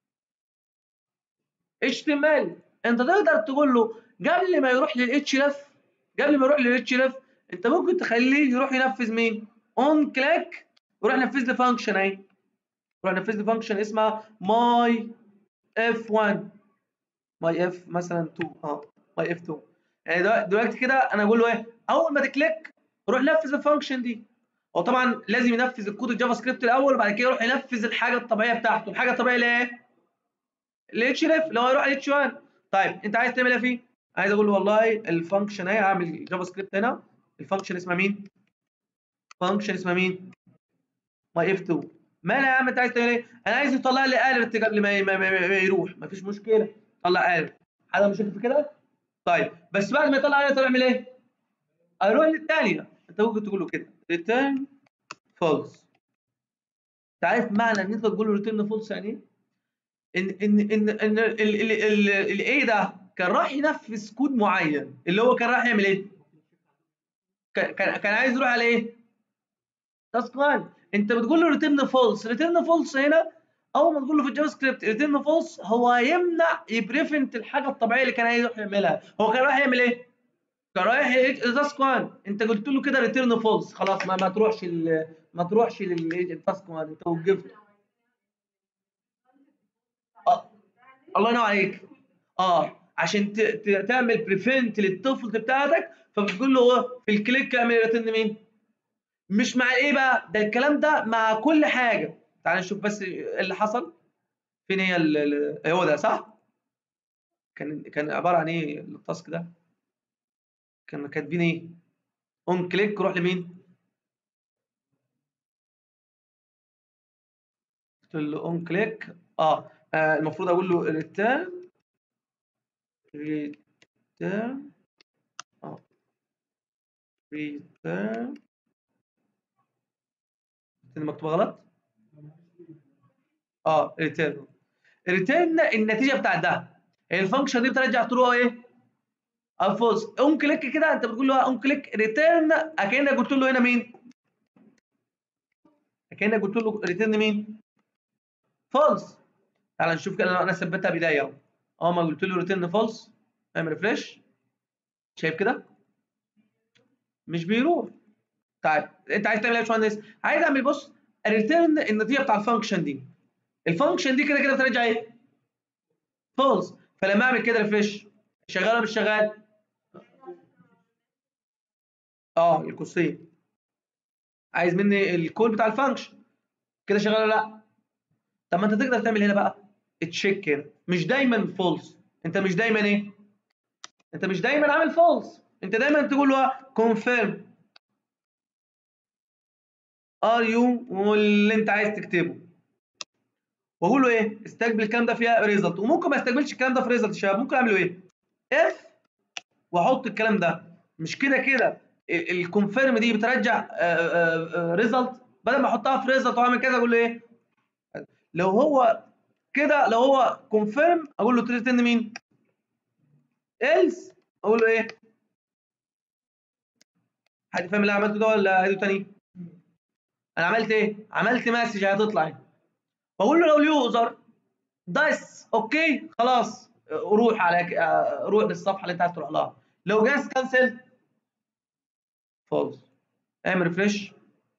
html انت تقدر تقول له قبل ما يروح للاتش لف قبل ما يروح للاتش لف انت ممكن تخليه يروح ينفذ مين اون كليك ويروح ينفذ لي فانكشن اهي يروح ينفذ لي فانكشن اسمها ماي اف 1 ماي اف مثلا 2 اه ماي اف 2 يعني دلوقتي كده انا اقول له ايه اول ما تكليك روح نفذ الفانكشن دي هو طبعا لازم ينفذ الكود الجافا سكريبت الاول وبعد كده يروح ينفذ الحاجه الطبيعيه بتاعته الحاجه الطبيعيه اللي ايه الاتش ريف اللي هو يروح على اتش 1 طيب انت عايز تعمل ايه فيه عايز اقول له والله الفانكشن اهي هعمل جافا سكريبت هنا الفانكشن اسمها مين فانكشن اسمها مين ماي اف 2 مالها يا عم انت عايز تعمل ايه انا عايز يطلع لي اليرت قبل ما, ما, ما, ما يروح مفيش مشكله طلع اليرت حاجه مشكله في كده طيب بس بعد ما يطلع اليرت يعمل ايه اروح للثانيه انت ممكن تقول له كده ريتيرن فولس انت عارف معنى ان انت تقول له ريتيرن فولس يعني ايه ان ان ان ان الايه ده كان راح ينفذ كود معين اللي هو كان راح يعمل ايه كان كان عايز يروح على ايه تاسك 1 انت بتقول له ريتيرن فولس ريتيرن فولس هنا اول ما تقول له في الجافا سكريبت ريتيرن فولس هو هيمنع يبريفنت الحاجه الطبيعيه اللي كان عايز يروح يعملها هو كان رايح يعمل ايه كان رايح تاسك 1 انت قلت له كده ريتيرن فولس خلاص ما, ما تروحش ما تروحش للتاسك 1 انت وقفت آه. الله ينور عليك اه عشان تعمل بريفنت للطفل بتاعتك فبتقول له في الكليك اعمل ريتيرن مين مش مع ايه بقى ده الكلام ده مع كل حاجه تعال نشوف بس اللي حصل فين هي هو ده صح كان كان عباره عن ايه التاسك ده كنا كاتبين ايه اون كليك روح لمين قلت له اون كليك اه, آه المفروض اقول له ريتيرن ريتيرن اه ريتيرن مكتوبه غلط اه ريتيرن ريتيرن النتيجه بتاعت ده الفانكشن دي بترجع ترو ايه او فولس اون كليك كده انت بتقول له اون كليك ريتيرن اكنك قلت له هنا مين اكنك قلت له ريتيرن مين فولس تعال نشوف كده انا ثبتها بدايه اهو اول ما قلت له ريتيرن فولس اعمل ريفريش شايف كده مش بيروح طيب انت عايز تعمل ايه يا باشمهندس عايز اعمل بص ريتيرن النتيجه بتاع الفانكشن دي الفانكشن دي كده كده بترجع ايه فولس فلما اعمل كده ريفريش شغال ولا مش شغال اه القوسين عايز مني الكود بتاع الفانكشن كده شغال ولا لا طب ما انت تقدر تعمل هنا بقى تشيك كده مش دايما فولس انت مش دايما ايه انت مش دايما عامل فولس انت دايما تقول له كونفيرم ار يو واللي انت عايز تكتبه واقول له ايه استقبل الكلام ده فيها ريزلت وممكن ما استقبلش الكلام ده في ريزلت يا شباب ممكن اعمله ايه اف واحط الكلام ده مش كده كده الكونفيرم دي بترجع ريزلت بدل ما احطها في ريزلت واعمل كذا اقول له ايه لو هو كده لو هو كونفيرم اقول له تريتن مين ايلس اقول له ايه حد فاهم اللي عملته ده ولا عيده تاني انا عملت ايه عملت مسج هتطلع بقول له لو اليوزر دايس اوكي خلاص روح على روح للصفحه اللي انت عايز تروح لها لو جاس كانسل فولس اعمل ريفريش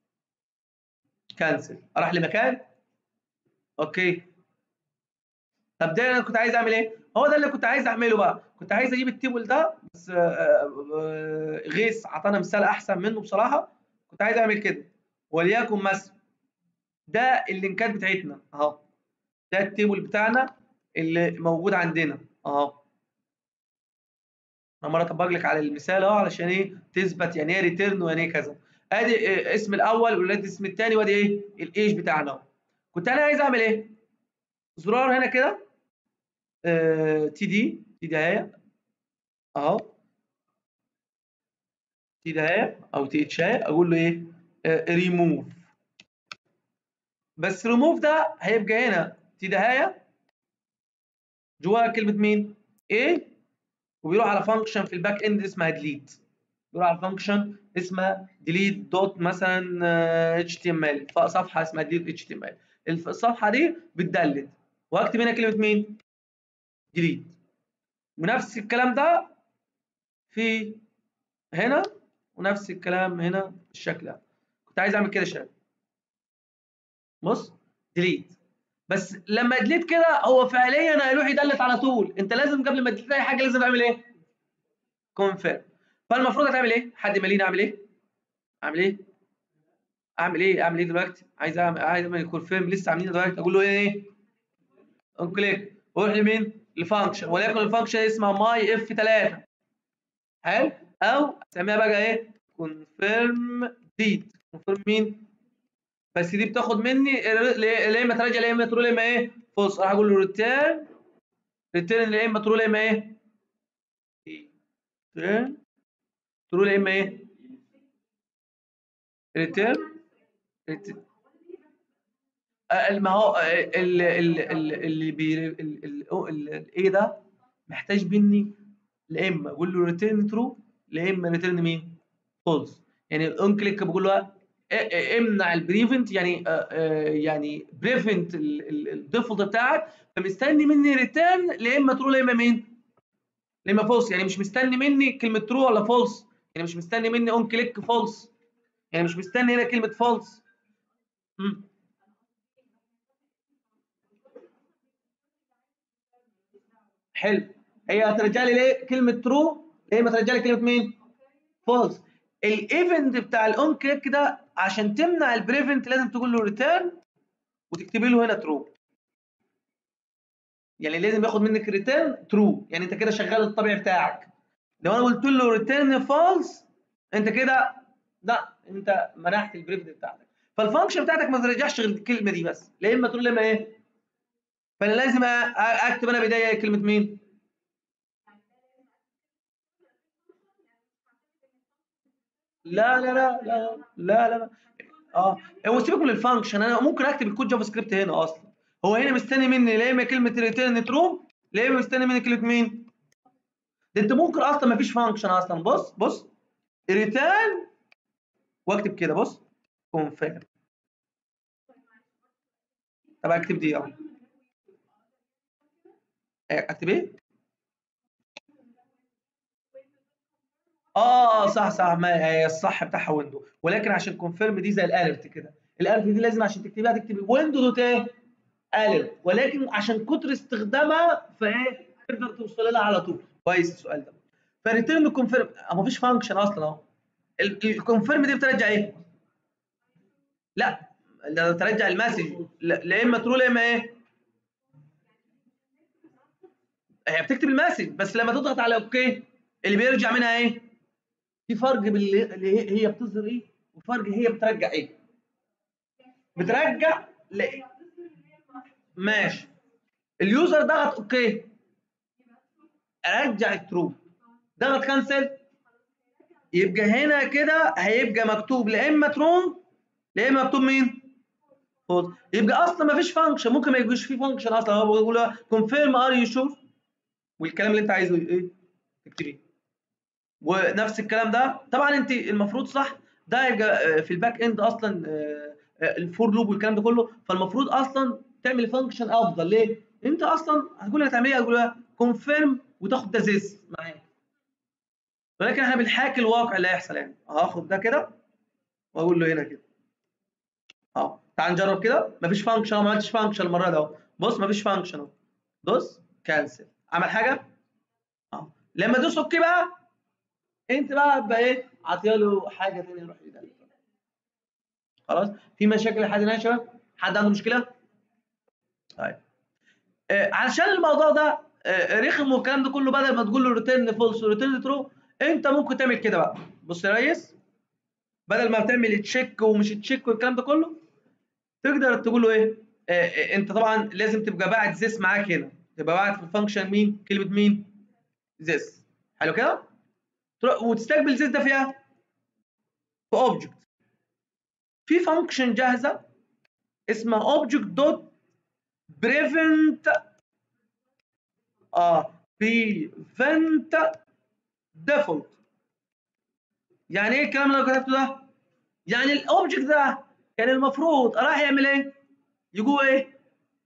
كانسل اروح لمكان اوكي طب ده انا كنت عايز اعمل ايه هو ده اللي كنت عايز اعمله بقى كنت عايز اجيب التيبل ده بس غيث عطانا مثال احسن منه بصراحه كنت عايز اعمل كده وليكن مثلا ده اللينكات بتاعتنا اهو ده التيبل بتاعنا اللي موجود عندنا اهو انا مره اطبق لك على المثال اهو علشان ايه تثبت يعني ايه ريتيرن ويعني ايه كذا ادي إيه اسم الاول وادي اسم الثاني وادي ايه الايج بتاعنا اهو كنت انا عايز اعمل ايه زرار هنا كده آه تي دي تي دي اهي اهو تي دي اهي او تي اتش اهي اقول له ايه آه ريموف بس ريموف ده هيبقى هنا تي دي اهي جواها كلمه مين ايه وبيروح على فانكشن في الباك اند اسمها ديليت بيروح على فانكشن اسمها ديليت دوت مثلا اتش تي ام ال صفحه اسمها ديليت اتش تي ام ال الصفحه دي بتدلت واكتب هنا كلمه مين ديليت ونفس الكلام ده في هنا ونفس الكلام هنا بالشكل ده كنت عايز اعمل كده شباب بص ديليت بس لما ديليت كده هو فعليا هيروح يدلت على طول انت لازم قبل ما تديليت اي حاجه لازم تعمل ايه كونفيرم فالمفروض هتعمل ايه حد يماليني اعمل ايه اعمل ايه اعمل ايه اعمل ايه دلوقتي عايز اعمل عايز اعمل كونفيرم لسه عاملين دلوقتي اقول له ايه اون كليك واروح لمين لفانكشن وليكن الفانكشن اسمها ماي اف 3 حلو او اسميها بقى ايه كونفيرم ديت كونفيرم مين بس دي بتاخد مني يا اما ترجع يا اما ترول يا اما ايه فولس راح اقول له ريتيرن ريتيرن يا اما ترول يا اما ايه ريتيرن ترول يا اما ايه ريتيرن ما هو اللي بي الايه ده محتاج مني لا اما اقول له ريتيرن ترو لا اما ريتيرن مين فولس يعني الاون كليك بقول له امنع البريفنت يعني يعني بريفنت الديفولت بتاعك فمستني مني ريتيرن لا اما ترو لا اما مين لا اما فولس يعني مش مستني مني كلمه ترو ولا فولس يعني مش مستني مني اون كليك فولس يعني مش مستني هنا كلمه فولس حلو هي هترجع لي ليه كلمه ترو هي ما ترجع لي كلمه مين فولس الايفنت بتاع الاون كليك ده عشان تمنع البريفنت لازم تقول له ريتيرن وتكتبي له هنا ترو يعني لازم ياخد منك ريتيرن ترو يعني انت كده شغال الطبيعي بتاعك لو انا قلت له ريتيرن فالس انت كده لا انت منعت البريفنت بتاعتك فالفانكشن بتاعتك ما ترجعش غير الكلمه دي بس لا اما تقول لما ايه فانا لازم اكتب انا بدايه كلمه مين لا لا لا لا لا لا, لا. اه هو سيبك من الفانكشن انا ممكن اكتب الكود جافا سكريبت هنا اصلا هو هنا مستني مني لا اما كلمه ريتيرن ترو لا اما مستني مني كلمه مين ده انت ممكن اصلا ما فيش فانكشن اصلا بص بص ريتيرن واكتب كده بص كونفيرم طب اكتب دي اهو اكتب ايه اه صح صح ما هي الصح بتاعها ويندو ولكن عشان كونفيرم دي زي الالرت كده الالرت دي لازم عشان تكتبيها تكتبي ويندو دوت ايه الرت ولكن عشان كتر استخدامها فايه تقدر توصل لها على طول كويس السؤال ده فريتيرن كونفيرم ما فيش فانكشن اصلا اهو الكونفيرم دي بترجع ايه لا ده ترجع المسج لا اما ترو لا اما ايه هي بتكتب المسج بس لما تضغط على اوكي اللي بيرجع منها ايه في فرق باللي هي بتظهر ايه وفرق هي بترجع ايه بترجع لا ماشي اليوزر ضغط اوكي رجع الترو ضغط كانسل يبقى هنا كده هيبقى مكتوب لا اما ترو لا اما مكتوب مين فولس يبقى اصلا ما فيش فانكشن ممكن ما يجيش فيه فانكشن اصلا هو بيقول كونفيرم ار يو شور والكلام اللي انت عايزه ايه تكتبيه ونفس الكلام ده طبعا انت المفروض صح ده يبقى في الباك اند اصلا الفور لوب والكلام ده كله فالمفروض اصلا تعمل فانكشن افضل ليه؟ انت اصلا هتقول هتعمليها هتقول كونفيرم وتاخد ده زيس معاك ولكن احنا بنحاكي الواقع اللي هيحصل يعني هاخد ده كده واقول له هنا كده اه تعال نجرب كده مفيش فانكشن ما عملتش فانكشن المره دي اهو بص مفيش فانكشن اهو دوس كانسل عمل حاجه اه لما تدوس اوكي بقى انت بقى بقى ايه عطيه له حاجه ثانيه يروح يدلل خلاص في مشاكل لحد هنا يا شباب حد عنده مشكله طيب آه علشان الموضوع ده آه رخم والكلام ده كله بدل ما تقول له ريتيرن فولس وريتيرن ترو انت ممكن تعمل كده بقى بص يا ريس بدل ما تعمل تشيك ومش تشيك والكلام ده كله تقدر تقول له ايه آه انت طبعا لازم تبقى باعت زيس معاك هنا تبقى باعت في الفانكشن مين كلمه مين زيس حلو كده وتستقبل زيس ده فيها في اوبجكت في فانكشن جاهزه اسمها اوبجكت دوت بريفنت اه بريفنت ديفولت يعني ايه الكلام اللي انا كتبته ده يعني الاوبجكت ده كان المفروض راح يعمل ايه يقول ايه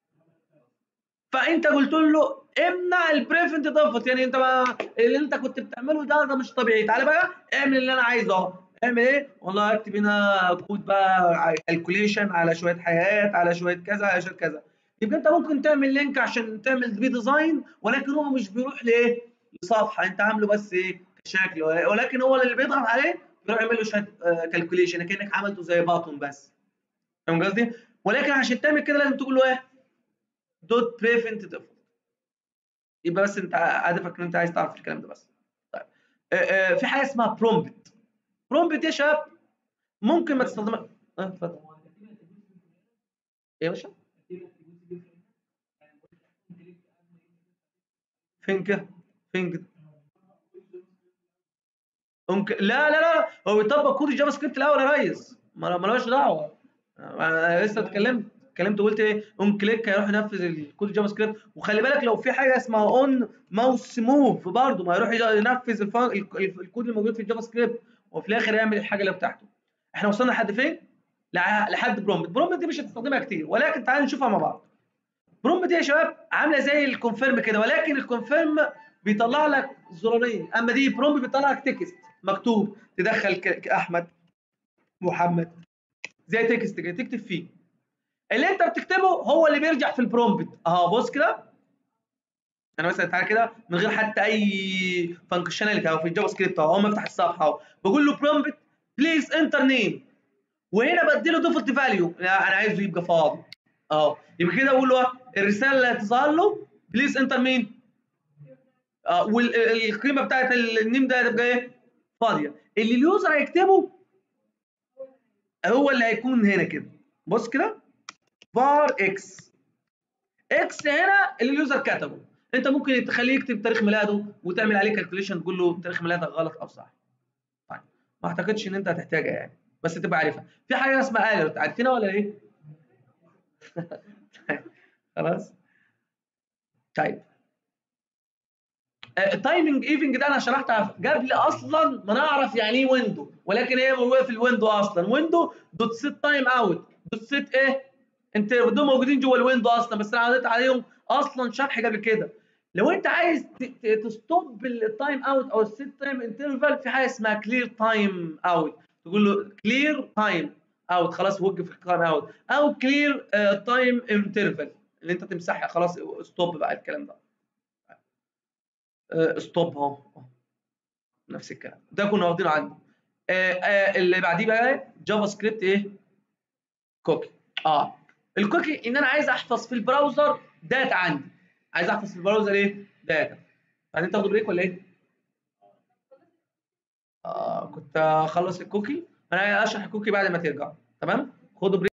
فانت قلت له امنع البريفنت ديفولت يعني انت ما اللي انت كنت بتعمله ده ده مش طبيعي تعالى بقى اعمل اللي انا عايزه اهو اعمل ايه والله اكتب هنا كود بقى كالكوليشن على شويه حياه على شويه كذا على شويه كذا يبقى انت ممكن تعمل لينك عشان تعمل بيه ديزاين ولكن هو مش بيروح لايه لصفحه انت عامله بس ايه كشكل ولكن هو اللي بيضغط عليه بيروح يعمل له شويه كالكوليشن كانك عملته زي باطن بس فاهم قصدي ولكن عشان تعمل كده لازم تقول له ايه دوت بريفنت ديفولت يبقى بس انت هدفك ان انت عايز تعرف الكلام ده بس طيب آه آه في حاجه اسمها برومبت برومبت يا شباب ممكن ما تستخدمها اه اتفضل ايه يا باشا فين كده فين كده ممكن لا لا لا هو بيطبق كود الجافا سكريبت الاول يا ريس مالوش دعوه انا لسه اتكلمت اتكلمت وقلت ايه اون كليك هيروح ينفذ الكود الجافا سكريبت وخلي بالك لو في حاجه اسمها اون ماوس موف برضه ما هيروح ينفذ الكود الموجود في الجافا سكريبت وفي الاخر يعمل الحاجه اللي بتاعته احنا وصلنا لحد فين لحد برومبت برومبت دي مش هتستخدمها كتير ولكن تعال نشوفها مع بعض برومبت دي يا شباب عامله زي الكونفيرم كده ولكن الكونفيرم بيطلع لك زرارين اما دي برومبت بيطلع لك تكست مكتوب تدخل احمد محمد زي تكست كده تكتب فيه اللي انت بتكتبه هو اللي بيرجع في البرومبت اهو بص كده انا مثلا تعالى كده من غير حتى اي فانكشناليتي اهو في الجافا سكريبت اهو اما افتح الصفحه اهو بقول له برومبت بليز انتر نيم وهنا بديله ديفولت فاليو انا عايزه يبقى فاضي اهو يبقى كده اقول له الرساله اللي هتظهر له بليز انتر مين اه والقيمه بتاعت النيم ده هتبقى ايه فاضيه اللي اليوزر هيكتبه هو اللي هيكون هنا كده بص كده var x x هنا اللي اليوزر كتبه انت ممكن تخليه يكتب تاريخ ميلاده وتعمل عليه كالكوليشن تقول له تاريخ ميلادك غلط او صح طيب ما اعتقدش ان انت هتحتاجها يعني بس تبقى عارفها في حاجه اسمها اليرت عارفينها ولا ايه خلاص طيب التايمنج ايفنج ده انا شرحتها قبل اصلا ما نعرف يعني ايه ويندو ولكن هي موجوده في الويندو اصلا ويندو دوت سيت تايم اوت دوت سيت ايه انت دول موجودين جوه الويندو اصلا بس انا عديت عليهم اصلا شرح قبل كده لو انت عايز تستوب التايم اوت او السيت تايم انترفال في حاجه اسمها كلير تايم اوت تقول له كلير تايم اوت خلاص وقف التايم اوت او كلير تايم انترفال اللي انت تمسحها خلاص ستوب بقى الكلام ده ستوب اهو نفس الكلام ده كنا واخدينه عنه اللي بعديه بقى جافا سكريبت ايه كوكي اه الكوكي ان انا عايز احفظ في البراوزر داتا عندي عايز احفظ في البراوزر ايه داتا بعدين تاخدوا بريك ولا ايه آه كنت اخلص الكوكي انا اشرح الكوكي بعد ما ترجع تمام خدوا بريك